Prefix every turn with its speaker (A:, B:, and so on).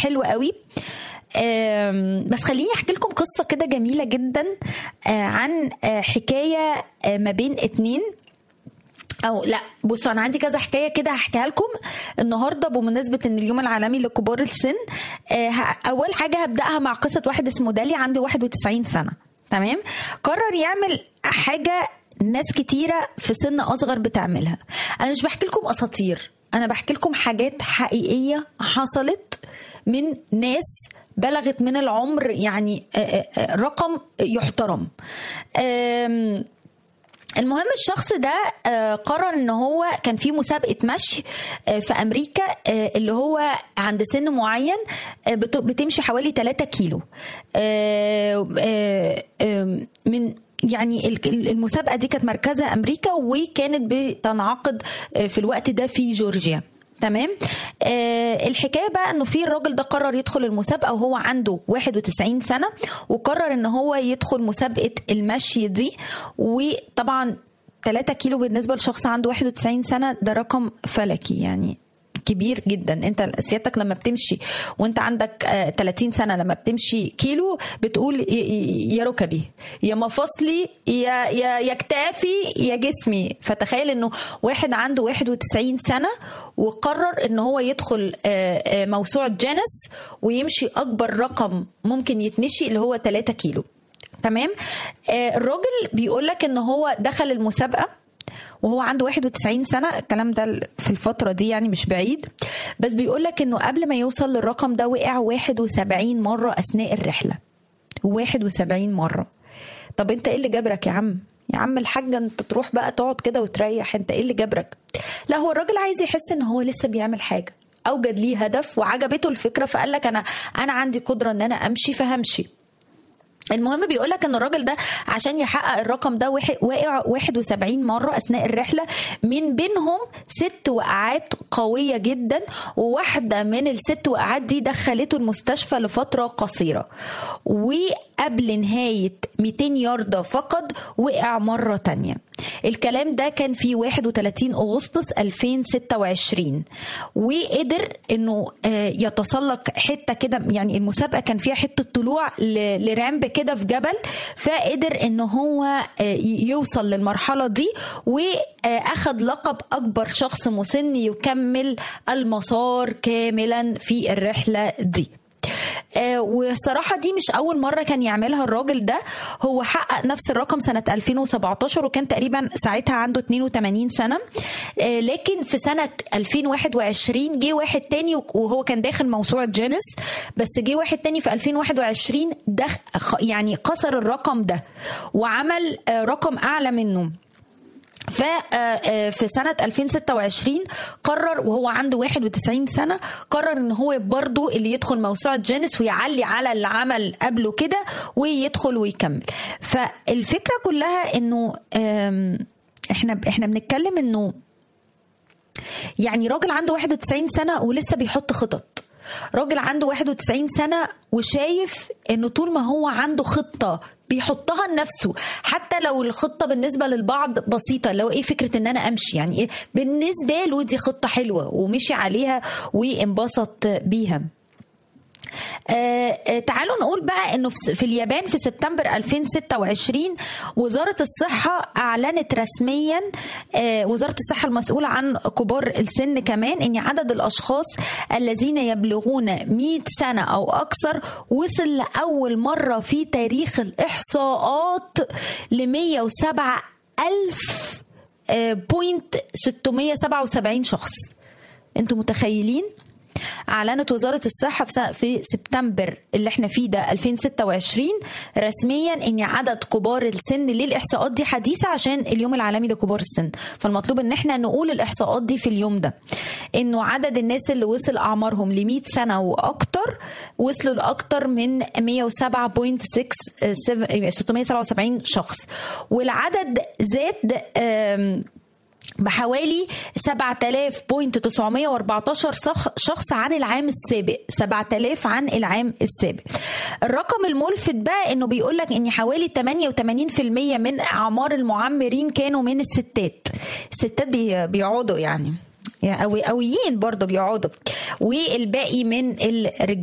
A: حلو قوي آم، بس خليني احكي لكم قصه كده جميله جدا آه، عن آه، حكايه آه، ما بين اتنين او لا بصوا انا عندي كذا حكايه كده هحكيها لكم النهارده بمناسبه ان اليوم العالمي لكبار السن آه، ه- اول حاجه هبداها مع قصه واحد اسمه دالي عنده 91 سنه تمام قرر يعمل حاجه ناس كتيره في سن اصغر بتعملها انا مش بحكي لكم اساطير انا بحكي لكم حاجات حقيقيه حصلت من ناس بلغت من العمر يعني آه، آه، آه، رقم يحترم آم، المهم الشخص ده آه، قرر ان هو كان في مسابقه مشي آه، في امريكا آه، اللي هو عند سن معين آه، بت- بتمشي حوالي 3 كيلو آه، آه، آه، من يعني ال- ال- المسابقه دي كانت مركزها امريكا وكانت بتنعقد آه، في الوقت ده في جورجيا تمام آه الحكايه بقى انه في الراجل ده قرر يدخل المسابقه وهو عنده 91 سنه وقرر ان هو يدخل مسابقه المشي دي وطبعا 3 كيلو بالنسبه لشخص عنده 91 سنه ده رقم فلكي يعني كبير جدا انت سيادتك لما بتمشي وانت عندك آه، 30 سنه لما بتمشي كيلو بتقول ي- ي- يا ركبي يا مفاصلي يا يا يا كتافي يا جسمي فتخيل انه واحد عنده 91 سنه وقرر ان هو يدخل آه، آه، موسوعه جينيس ويمشي اكبر رقم ممكن يتمشي اللي هو 3 كيلو تمام آه، الراجل بيقول لك ان هو دخل المسابقه وهو عنده 91 سنه الكلام ده في الفتره دي يعني مش بعيد بس بيقول لك انه قبل ما يوصل للرقم ده وقع 71 مره اثناء الرحله 71 مره طب انت ايه اللي جبرك يا عم يا عم الحاجة انت تروح بقى تقعد كده وتريح انت ايه اللي جبرك لا هو الراجل عايز يحس ان هو لسه بيعمل حاجة اوجد ليه هدف وعجبته الفكرة فقال لك انا انا عندي قدرة ان انا امشي فهمشي المهم بيقول لك ان الراجل ده عشان يحقق الرقم ده وح- واقع 71 مره اثناء الرحله من بينهم ست وقعات قويه جدا وواحده من الست وقعات دي دخلته المستشفى لفتره قصيره وقبل نهايه 200 ياردة فقط وقع مره تانية الكلام ده كان في 31 اغسطس 2026 وقدر انه آه، يتسلق حته كده يعني المسابقه كان فيها حته طلوع ل- لرامب كده في جبل فقدر ان هو آه، ي- يوصل للمرحله دي واخد لقب اكبر شخص مسن يكمل المسار كاملا في الرحله دي آه، والصراحة دي مش أول مرة كان يعملها الراجل ده هو حقق نفس الرقم سنة 2017 وكان تقريبا ساعتها عنده 82 سنة آه، لكن في سنة 2021 جه واحد تاني وهو كان داخل موسوعة جينيس بس جه واحد تاني في 2021 دخ يعني كسر الرقم ده وعمل آه، رقم أعلى منه ففي سنة 2026 قرر وهو عنده 91 سنة قرر ان هو برضو اللي يدخل موسوعة جينيس ويعلي على اللي عمل قبله كده ويدخل ويكمل فالفكرة كلها انه آم، احنا احنا بنتكلم انه يعني راجل عنده 91 سنة ولسه بيحط خطط راجل عنده 91 سنة وشايف انه طول ما هو عنده خطة بيحطها لنفسه حتى لو الخطة بالنسبة للبعض بسيطة لو ايه فكرة ان انا امشي يعني إيه بالنسبة له دي خطة حلوة ومشي عليها وانبسط بيها آه، آه، تعالوا نقول بقى انه في في اليابان في سبتمبر 2026 وزاره الصحه اعلنت رسميا آه، وزاره الصحه المسؤوله عن كبار السن كمان ان عدد الاشخاص الذين يبلغون 100 سنه او اكثر وصل لاول مره في تاريخ الاحصاءات ل 107 الف بوينت 677 شخص انتوا متخيلين اعلنت وزاره الصحه في سنة- في سبتمبر اللي احنا فيه ده 2026 رسميا ان عدد كبار السن ليه الاحصاءات دي حديثه عشان اليوم العالمي لكبار السن فالمطلوب ان احنا نقول الاحصاءات دي في اليوم ده انه عدد الناس اللي وصل اعمارهم ل 100 سنه واكتر وصلوا لاكتر من 107.677 شخص والعدد زاد آم، بحوالي 7914 صخ- شخص عن العام السابق 7000 عن العام السابق الرقم الملفت بقى انه بيقول لك ان حوالي 88% من اعمار المعمرين كانوا من الستات الستات بي- بيقعدوا يعني يعني قوي قويين برضه بيقعدوا والباقي من الرجال